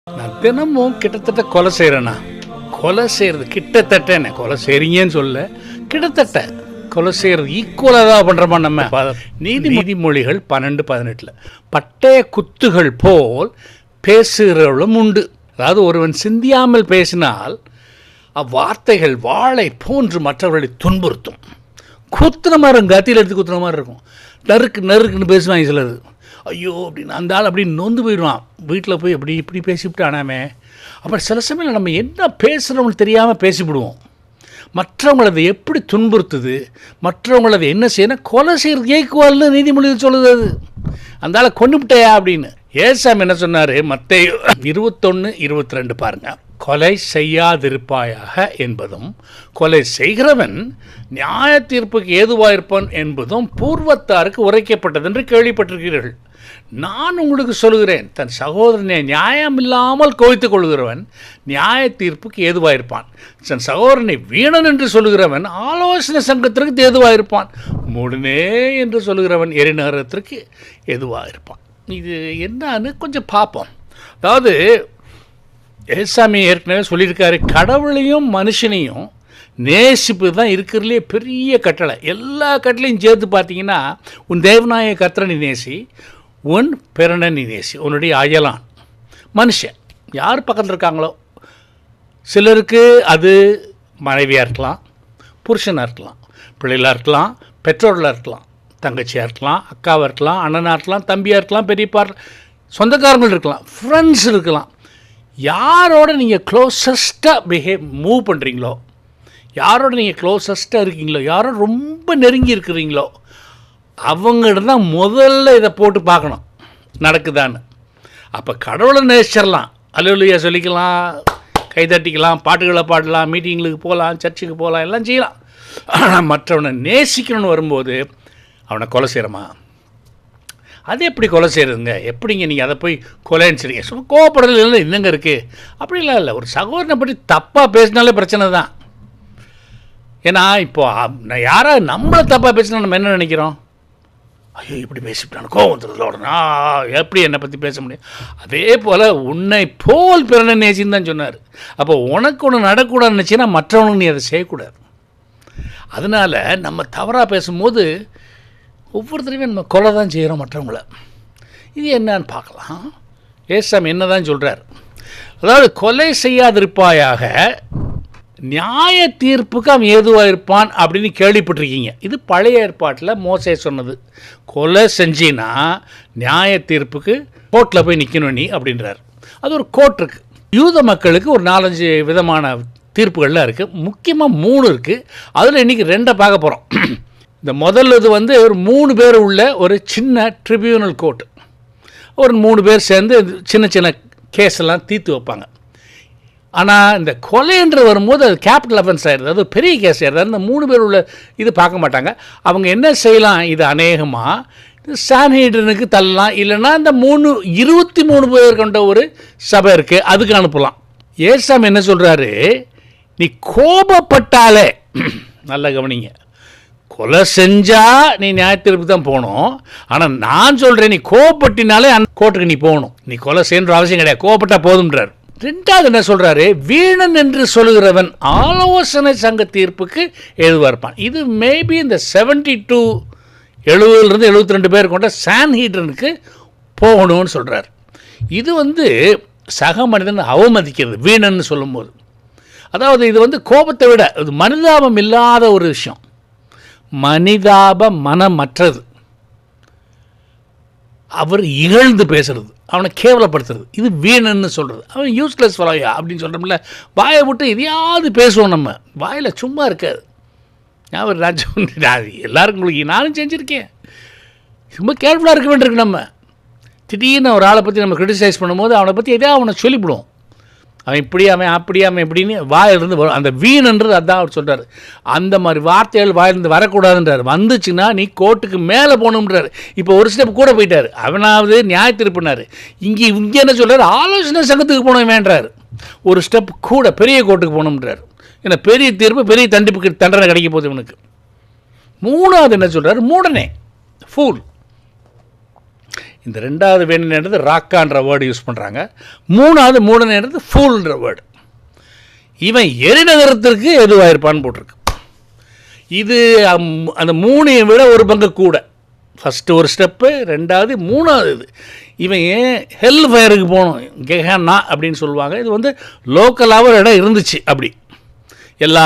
நான் தினமும் கிட்டத்தட்ட கொலை செய்கிறேண்ணா கொலை செய்கிறது கிட்டத்தட்ட என்ன கொலை செய்கிறீங்கன்னு சொல்ல கிட்டத்தட்ட கொலை செய்கிறது ஈக்குவலாக தான் பண்ணுறோமா நம்ம ப- நீதி நீதிமொழிகள் பன்னெண்டு பதினெட்டில் பட்டய குத்துகள் போல் பேசுகிறவளும் உண்டு அதாவது ஒருவன் சிந்தியாமல் பேசினால் அவ்வார்த்தைகள் வாளை போன்று மற்றவர்களை துன்புறுத்தும் குத்துன மாதிரி இருக்கும் கத்தியில் எடுத்து குத்துன மாதிரி இருக்கும் நறுக்கு நறுக்குன்னு பேசுவாங்க சிலர் ஐயோ அப்படின்னு அந்த ஆள் அப்படி நொந்து போயிடுவான் வீட்டில் போய் அப்படி இப்படி பேசிவிட்டானாமே அப்புறம் சில சமயம் நம்ம என்ன பேசுகிறோம்னு தெரியாமல் பேசிவிடுவோம் மற்றவங்களை அதை எப்படி துன்புறுத்துது மற்றவங்களை அதை என்ன செய்யணும் கொலை செய்கிறது ஏக்குவாள்னு நீதிமொழிகள் சொல்லுது அது அந்த ஆளை கொண்டு விட்டையா அப்படின்னு ஏசாமி என்ன சொன்னார் மத்த இருபத்தொன்று இருபத்தி ரெண்டு பாருங்க கொலை செய்யாதிருப்பாயாக என்பதும் கொலை செய்கிறவன் நியாய தீர்ப்புக்கு ஏதுவாயிருப்பான் என்பதும் பூர்வத்தாருக்கு உரைக்கப்பட்டது என்று கேள்விப்பட்டிருக்கிறீர்கள் நான் உங்களுக்கு சொல்கிறேன் தன் சகோதரனை நியாயம் இல்லாமல் கோவித்துக் கொள்கிறவன் நியாய தீர்ப்புக்கு ஏதுவாயிருப்பான் தன் சகோதரனை வீணன் என்று சொல்லுகிறவன் ஆலோசனை சங்கத்திற்கு ஏதுவாயிருப்பான் முழுனே என்று சொல்லுகிறவன் எரிநகரத்திற்கு ஏதுவாயிருப்பான் இது என்னன்னு கொஞ்சம் பார்ப்போம் அதாவது ஏசாமி ஏற்கனவே சொல்லியிருக்காரு கடவுளையும் மனுஷனையும் நேசிப்பு தான் இருக்கிறதுலே பெரிய கட்டளை எல்லா கட்டளையும் சேர்த்து பார்த்தீங்கன்னா உன் தேவநாய கத்திரனை நேசி உன் பிறனை நேசி உன்னுடைய அயலான் மனுஷன் யார் பக்கத்தில் இருக்காங்களோ சிலருக்கு அது மனைவியாக இருக்கலாம் புருஷனாக இருக்கலாம் பிள்ளைகளாக இருக்கலாம் பெற்றோர்களாக இருக்கலாம் தங்கச்சியாக இருக்கலாம் அக்காவாக இருக்கலாம் அண்ணனாக இருக்கலாம் தம்பியாக இருக்கலாம் பெரியப்பா இருக்கலாம், சொந்தக்காரங்கள் இருக்கலாம் ஃப்ரெண்ட்ஸ் இருக்கலாம் யாரோட நீங்கள் க்ளோசஸ்ட்டாக பிஹேவ் மூவ் பண்ணுறீங்களோ யாரோட நீங்கள் க்ளோசஸ்ட்டாக இருக்கீங்களோ யாரோட ரொம்ப நெருங்கி இருக்கிறீங்களோ அவங்ககிட்ட தான் முதல்ல இதை போட்டு பார்க்கணும் நடக்குதான்னு அப்போ கடவுளை நேசிச்சிடலாம் அலுவலியா சொல்லிக்கலாம் கைதட்டிக்கலாம் பாட்டுகளை பாடலாம் மீட்டிங்களுக்கு போகலாம் சர்ச்சுக்கு போகலாம் எல்லாம் செய்யலாம் ஆனால் மற்றவனை நேசிக்கணும்னு வரும்போது அவனை கொலை செய்கிறோமா அது எப்படி கொலை செய்கிறதுங்க எப்படிங்க நீங்கள் அதை போய் கொலைன்னு சொல்றீங்க சும்மா கோவப்படுறதுல இல்லை என்னங்க இருக்குது அப்படிலாம் இல்லை ஒரு சகோதரனை பற்றி தப்பாக பேசினாலே பிரச்சனை தான் ஏன்னா இப்போ அ- நான் யாராவது நம்மளை தப்பாக பேசினா நம்ம என்ன நினைக்கிறோம் ஐயோ இப்படி பேசிவிட்டான் கோவம் வந்துடுது உடனே ஆ, எப்படி என்னை பற்றி பேச முடியும் அதே போல் உன்னை போல் பிறனை நேசின்னு தான் சொன்னார் அப்போ உனக்கு ஒன்று நடக்கூடாதுன்னு நினச்சின்னா மற்றவனுக்கு நீ அதை செய்யக்கூடாது அதனால் நம்ம தவறாக பேசும்போது ஒவ்வொருத்தரையுமே நம்ம கொலை தான் செய்கிறோம் மற்றவங்கள இது என்னன்னு பார்க்கலாம் ஏசாமி என்ன தான் சொல்கிறார் அதாவது கொலை செய்யாதிருப்பாயாக நியாய தீர்ப்புக்கு அவன் ஏதுவாக இருப்பான் அப்படின்னு கேள்விப்பட்டிருக்கீங்க இது பழைய ஏற்பாட்டில் மோசே சொன்னது கொலை செஞ்சினா நியாய தீர்ப்புக்கு கோர்ட்டில் போய் நிற்கணும் நீ அப்படின்றார் அது ஒரு கோர்ட் இருக்குது யூத மக்களுக்கு ஒரு நாலஞ்சு விதமான தீர்ப்புகள்லாம் இருக்குது முக்கியமாக மூணு இருக்குது அதில் இன்றைக்கி ரெண்டை பார்க்க போகிறோம் இந்த முதல் இது வந்து ஒரு மூணு பேர் உள்ள ஒரு சின்ன ட்ரிபியூனல் கோர்ட் ஒரு மூணு பேர் சேர்ந்து சின்ன சின்ன கேஸ் எல்லாம் தீர்த்து வைப்பாங்க ஆனால் இந்த கொலைன்ற வரும்போது அது கேபிட்டல் அஃபென்ஸ் ஆயிடுது அது ஒரு பெரிய கேஸ் ஆயிடுது அந்த மூணு பேர் உள்ள இது பார்க்க மாட்டாங்க அவங்க என்ன செய்யலாம் இது அநேகமாக சான்ஹீடனுக்கு தள்ளலாம் இல்லைன்னா இந்த மூணு இருபத்தி மூணு பேர் கொண்ட ஒரு சபை இருக்குது அதுக்கு அனுப்பலாம் ஏசாமி என்ன சொல்கிறாரு நீ கோபப்பட்டாலே நல்லா கவனிங்க கொலை செஞ்சா நீ நியாயத்தீர்ப்பு தான் போகணும் ஆனால் நான் சொல்கிறேன் நீ கோவப்பட்டினாலே அந்த கோர்ட்டுக்கு நீ போகணும் நீ கொலை செய்யன்ற அவசியம் கிடையாது கோவப்பட்டா போதும்ன்றார் ரெண்டாவது என்ன சொல்றாரு வீணன் என்று சொல்லுகிறவன் ஆலோசனை சங்க தீர்ப்புக்கு ஏதுவாக இருப்பான் இது மேபி இந்த செவன்டி டூ எழுபதுலேருந்து எழுபத்தி ரெண்டு பேர் கொண்ட சான் ஹீட்ரனுக்கு போகணும்னு சொல்கிறார் இது வந்து சக மனிதன் அவமதிக்கிறது வீணன்னு சொல்லும்போது அதாவது இது வந்து கோபத்தை விட இது மனிதாபம் இல்லாத ஒரு விஷயம் மனிதாப மனமற்றது அவர் இகழ்ந்து பேசுறது அவனை கேவலப்படுத்துறது இது வீணன்னு சொல்கிறது அவன் யூஸ்லெஸ் ஃபலோயா அப்படின்னு சொல்கிறோம்ல வாயை விட்டு எதையாவது பேசுவோம் நம்ம வாயில் சும்மா இருக்காது ஞாபகம் ராஜா நான் எல்லாருக்கும் உங்களுக்கு நானும் செஞ்சுருக்கேன் ரொம்ப கேர்ஃபுல்லாக இருக்க வேண்டியிருக்கு நம்ம திடீர்னு ஒரு ஆளை பற்றி நம்ம கிரிட்டிசைஸ் பண்ணும்போது அவனை பற்றி எதையாவது அவனை சொல்லிவிடுவோம் அவன் இப்படி அவன் அப்படி அவன் இப்படின்னு வாயிலிருந்து வரும் அந்த வீணன்றது அதான் அவர் சொல்கிறார் அந்த மாதிரி வார்த்தைகள் வாயிலிருந்து வரக்கூடாதுன்றார் வந்துச்சுன்னா நீ கோர்ட்டுக்கு மேலே போகணுன்றார் இப்போ ஒரு ஸ்டெப் கூட போயிட்டார் அவனாவது நியாய திருப்பினார் இங்கே இங்கே என்ன சொல்கிறார் ஆலோசனை சங்கத்துக்கு போனோம் வேண்டார் ஒரு ஸ்டெப் கூட பெரிய கோர்ட்டுக்கு போகணுன்றார் ஏன்னா பெரிய தீர்ப்பு பெரிய தண்டிப்புக்கு தண்டனை கிடைக்க போகுது இவனுக்கு மூணாவது என்ன சொல்கிறார் மூடனே ஃபூல் இந்த ரெண்டாவது வேணுன்றது ராக்கான்ற வேர்டு யூஸ் பண்ணுறாங்க மூணாவது மூணுன்றது ஃபூல்ன்ற வேர்டு இவன் எரிநகரத்திற்கு எதுவாயிருப்பான்னு போட்டிருக்கு இது அம்- அந்த மூணையை விட ஒரு பங்கு கூட ஃபஸ்ட்டு ஒரு ஸ்டெப்பு ரெண்டாவது மூணாவது இது இவன் ஏன் ஹெல் ஃபயருக்கு போகணும் கெஹன்னா அப்படின்னு சொல்லுவாங்க இது வந்து லோக்கலாக ஒரு இடம் இருந்துச்சு அப்படி எல்லா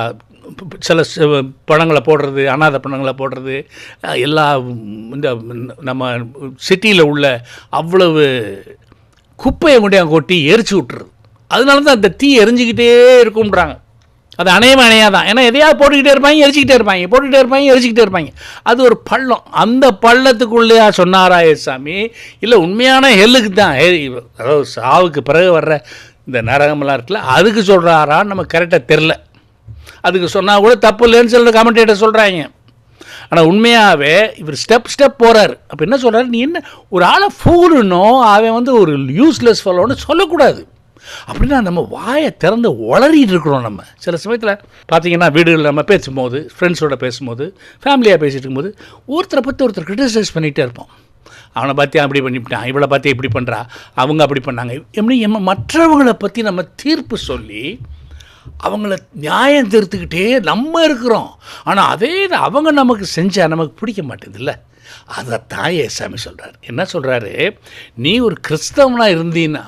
ப- சில ச- படங்களை போடுறது அனாதை படங்களை போடுறது அஹ், எல்லா இந்த நம்ம சிட்டியில் உள்ள அவ்வளவு குப்பையை கொண்டு அங்கே கொட்டி எரிச்சு விட்டுறது அதனால தான் அந்த தீ எரிஞ்சிக்கிட்டே இருக்கும்ன்றாங்க அது அணையவே அணையாதான் ஏன்னா எதையாவது போட்டுக்கிட்டே இருப்பாங்க எரிச்சிக்கிட்டே இருப்பாங்க போட்டுக்கிட்டே இருப்பாங்க எரிச்சிக்கிட்டே இருப்பாங்க அது ஒரு பள்ளம் அந்த பள்ளத்துக்குள்ளேயா சொன்னாரா சாமி இல்லை உண்மையான ஹெல்லுக்கு தான் ஹே, அதாவது சாவுக்கு பிறகு வர்ற இந்த நரகமெல்லாம் இருக்குல்ல அதுக்கு சொல்கிறாரான்னு நமக்கு கரெக்டாக தெரில அதுக்கு சொன்னால் கூட தப்பு இல்லைன்னு சொல்கிற கமெண்டேட்டர் சொல்கிறாங்க ஆனால் உண்மையாகவே இவர் ஸ்டெப் ஸ்டெப் போகிறாரு அப்போ என்ன சொல்கிறாரு நீ என்ன ஒரு ஆளை ஃபூலுன்னோ அவன் வந்து ஒரு யூஸ்லெஸ் ஃபலோன்னு சொல்லக்கூடாது அப்படின்னா நம்ம வாயை திறந்து உளறிட்டு இருக்கிறோம் நம்ம சில சமயத்தில் பார்த்தீங்கன்னா வீடுகளில் நம்ம பேசும்போது ஃப்ரெண்ட்ஸோட பேசும்போது ஃபேமிலியாக பேசிட்டு இருக்கும்போது ஒருத்தரை பற்றி ஒருத்தர் கிரிட்டிசைஸ் பண்ணிகிட்டே இருப்போம் அவனை பற்றி அப்படி பண்ணிவிட்டான் இவளை பற்றி இப்படி பண்ணுறா அவங்க அப்படி பண்ணாங்க எப்படி நம்ம மற்றவங்களை பற்றி நம்ம தீர்ப்பு சொல்லி அவங்கள நியாயம் தீர்த்துக்கிட்டே நம்ம இருக்கிறோம் ஆனால் அதே இது அவங்க நமக்கு செஞ்சால் நமக்கு பிடிக்க மாட்டேங்குதுல்ல அதைத்தான் ஏசாமி சொல்கிறார் என்ன சொல்கிறாரு நீ ஒரு கிறிஸ்தவனாக இருந்தீன்னா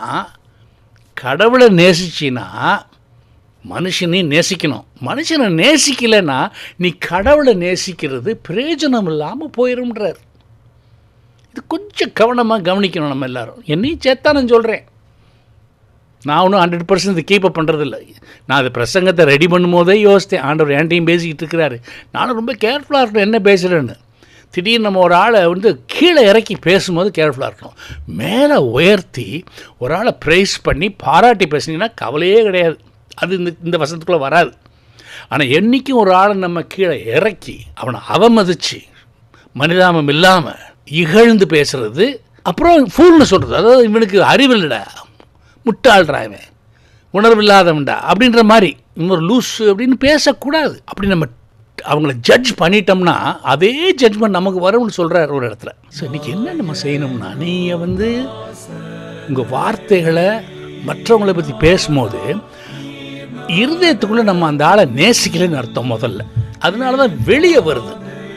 கடவுளை நேசிச்சின்னா மனுஷனையும் நேசிக்கணும் மனுஷனை நேசிக்கலைன்னா நீ கடவுளை நேசிக்கிறது பிரயோஜனம் இல்லாமல் போயிரும்ன்றார் இது கொஞ்சம் கவனமாக கவனிக்கணும் நம்ம எல்லாரும் என்னையும் சேர்த்தா நான் சொல்கிறேன் நான் ஒன்றும் ஹண்ட்ரட் பர்சன்ட் இது கீப் அப் பண்ணுறதில்ல நான் அது பிரசங்கத்தை ரெடி பண்ணும்போதே யோசித்தேன் ஆண்டவர் என்கிட்டையும் பேசிக்கிட்டு இருக்கிறாரு நானும் ரொம்ப கேர்ஃபுல்லாக இருக்கணும் என்ன பேசுகிறேன்னு திடீர்னு நம்ம ஒரு ஆளை வந்து கீழே இறக்கி பேசும்போது கேர்ஃபுல்லாக இருக்கணும் மேலே உயர்த்தி ஒரு ஆளை ப்ரைஸ் பண்ணி பாராட்டி பேசுனீங்கன்னா கவலையே கிடையாது அது இந்த இந்த வசனத்துக்குள்ளே வராது ஆனால் என்றைக்கும் ஒரு ஆளை நம்ம கீழே இறக்கி அவனை அவமதிச்சு மனிதாபம் இல்லாமல் இகழ்ந்து பேசுறது அப்புறம் ஃபூல்னு சொல்கிறது அதாவது இவனுக்கு அறிவில்லடா முட்டாள்றா இவன் உணர்வில்லாதவன்டா அப்படின்ற மாதிரி இவன் ஒரு லூஸ் அப்படின்னு பேசக்கூடாது அப்படி நம்ம அவங்கள ஜட்ஜ் பண்ணிட்டோம்னா அதே ஜட்ஜ்மெண்ட் நமக்கு வரும்னு சொல்கிறார் ஒரு இடத்துல ஸோ இன்றைக்கி என்ன நம்ம செய்யணும்னா நீங்கள் வந்து உங்கள் வார்த்தைகளை மற்றவங்களை பற்றி பேசும்போது இருதயத்துக்குள்ளே நம்ம அந்த ஆளை நேசிக்கலைன்னு அர்த்தம் முதல்ல அதனால தான் வெளியே வருது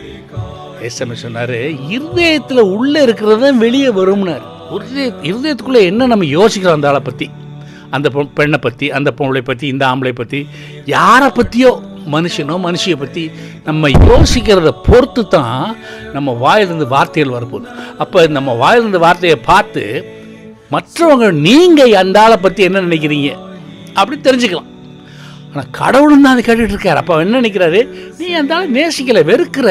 ஏசமே சொன்னார் இருதயத்தில் உள்ளே இருக்கிறது வெளியே வரும்னார் இருதய இருதயத்துக்குள்ளே என்ன நம்ம யோசிக்கிறோம் அந்த ஆளை பற்றி அந்த பொ- பெண்ணை பற்றி அந்த பொம்பளை பற்றி இந்த ஆம்பளை பற்றி யாரை பற்றியோ மனுஷனோ மனுஷியை பற்றி நம்ம யோசிக்கிறத பொறுத்து தான் நம்ம வாயிலிருந்து வார்த்தைகள் வரப்போகுது அப்போ நம்ம வாயிலிருந்து வார்த்தையை பார்த்து மற்றவங்க நீங்கள் அந்த ஆளை பற்றி என்ன நினைக்கிறீங்க அப்படி தெரிஞ்சுக்கலாம் ஆனால் கடவுளும் தான் அதை கேட்டுட்டு இருக்கார் அப்போ அவர் என்ன நினைக்கிறாரு நீ அந்த ஆளை நேசிக்கல வெறுக்கிற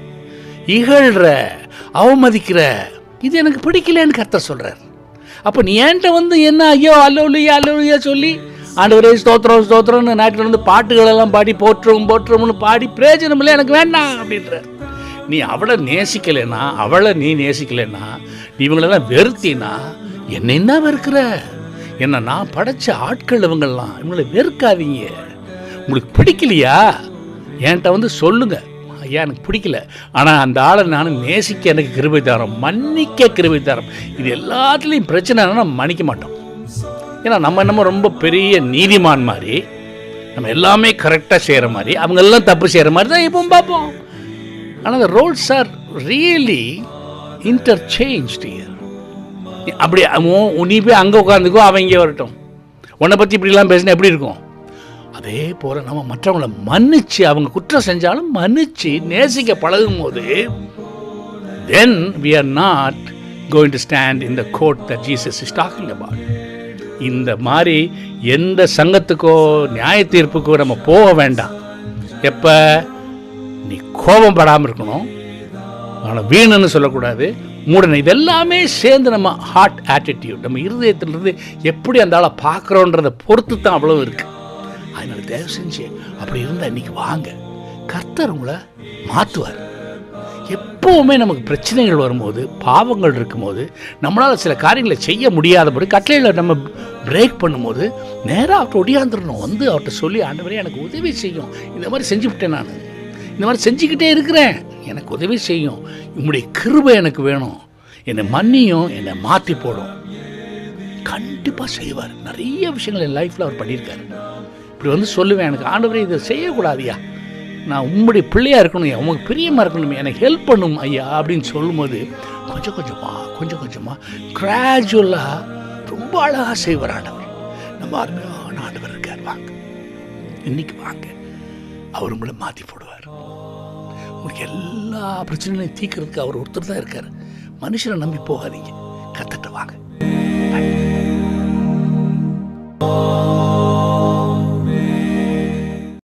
இகழ்ற அவமதிக்கிற இது எனக்கு பிடிக்கலன்னு கர்த்தர் சொல்கிறார் அப்போ நீ என்கிட்ட வந்து என்ன ஐயோ அல்லோலியா அல்லோலியா சொல்லி ஆண்டவரே ஸ்தோத்திரம் ஸ்தோத்திரம்னு நாட்டில் வந்து பாட்டுகளெல்லாம் பாடி போற்றுவோம் போற்றுவோம்னு பாடி பிரயோஜனம் இல்லை எனக்கு வேண்டாம் அப்படின்ற நீ அவளை நேசிக்கலைன்னா அவளை நீ நேசிக்கலைன்னா நீ இவங்களெல்லாம் வெறுத்தினா என்னைன்னா வெறுக்கிற என்ன நான் படைச்ச ஆட்கள் இவங்கெல்லாம் இவங்களை வெறுக்காதீங்க உங்களுக்கு பிடிக்கலையா என்கிட்ட வந்து சொல்லுங்க ஐயா எனக்கு பிடிக்கல ஆனால் அந்த ஆளை நான் நேசிக்க எனக்கு கிருபை தரோம் மன்னிக்க கிருபை தரோம் இது எல்லாத்துலேயும் பிரச்சனை என்னன்னா மன்னிக்க மாட்டோம் ஏன்னா நம்ம என்னமோ ரொம்ப பெரிய நீதிமான் மாதிரி நம்ம எல்லாமே கரெக்டாக செய்கிற மாதிரி அவங்க எல்லாம் தப்பு செய்கிற மாதிரி தான் இப்பவும் பார்ப்போம் ஆனால் the roles are really interchanged here அப்படி அவன் நீ போய் அங்கே உட்காந்துக்கோ அவன் இங்கே வரட்டும் உன்னை பற்றி இப்படிலாம் பேசினா எப்படி இருக்கும் அதே போல் நம்ம மற்றவங்கள மன்னிச்சு அவங்க குற்றம் செஞ்சாலும் மன்னிச்சு நேசிக்க பழகும் போது தென் we are not going to stand in the court that Jesus is talking about இந்த மாதிரி எந்த சங்கத்துக்கோ நியாய தீர்ப்புக்கோ நம்ம போக வேண்டாம் எப்போ நீ கோபம் படாமல் இருக்கணும் ஆனால் வீணுன்னு சொல்லக்கூடாது மூடனை இதெல்லாமே சேர்ந்து நம்ம ஹார்ட் ஆட்டிடியூட் நம்ம இருதயத்திலிருந்து எப்படி அந்த ஆளை பார்க்குறோன்றதை பொறுத்து தான் அவ்வளோ இருக்குது அதனால தயவு செஞ்சு அப்படி இருந்தால் இன்னைக்கு வாங்க கர்த்தர் உங்களை மாற்றுவார் எப்போவுமே நமக்கு பிரச்சனைகள் வரும்போது பாவங்கள் இருக்கும்போது நம்மளால் சில காரியங்களை செய்ய முடியாதபடி கட்டளையில் நம்ம பிரேக் பண்ணும்போது நேராக அவர்கிட்ட ஒடியாந்துடணும் வந்து அவர்கிட்ட சொல்லி ஆண்டவரே எனக்கு உதவி செய்யும் இந்த மாதிரி செஞ்சுவிட்டேன் நான் இந்த மாதிரி செஞ்சுக்கிட்டே இருக்கிறேன் எனக்கு உதவி செய்யும் உங்களுடைய கிருபை எனக்கு வேணும் என்னை மன்னியும் என்னை மாற்றி போடும் கண்டிப்பாக செய்வார் நிறைய விஷயங்கள் என் லைஃப்பில் அவர் பண்ணியிருக்காரு இப்படி வந்து சொல்லுவேன் எனக்கு ஆண்டவரே இதை செய்யக்கூடாதுயா நான் உம்முடைய பிள்ளையாக இருக்கணும் உமக்கு பிரியமாக இருக்கணும் எனக்கு ஹெல்ப் பண்ணும் ஐயா அப்படின்னு சொல்லும்போது கொஞ்சம் கொஞ்சமாக கொஞ்சம் கொஞ்சமாக கிராஜுவலாக ரொம்ப அழகாக செய்வார் ஆண்டவர் நம்ம அருமையான ஆண்டவர் இருக்கார் வாங்க இன்னைக்கு வாங்க அவர் உங்களை மாற்றி போடுவார் உங்களுக்கு எல்லா பிரச்சனைகளையும் தீர்க்கறதுக்கு அவர் ஒருத்தர் தான் இருக்கார் மனுஷனை நம்பி போகாதீங்க கத்தட்ட வாங்க Bye.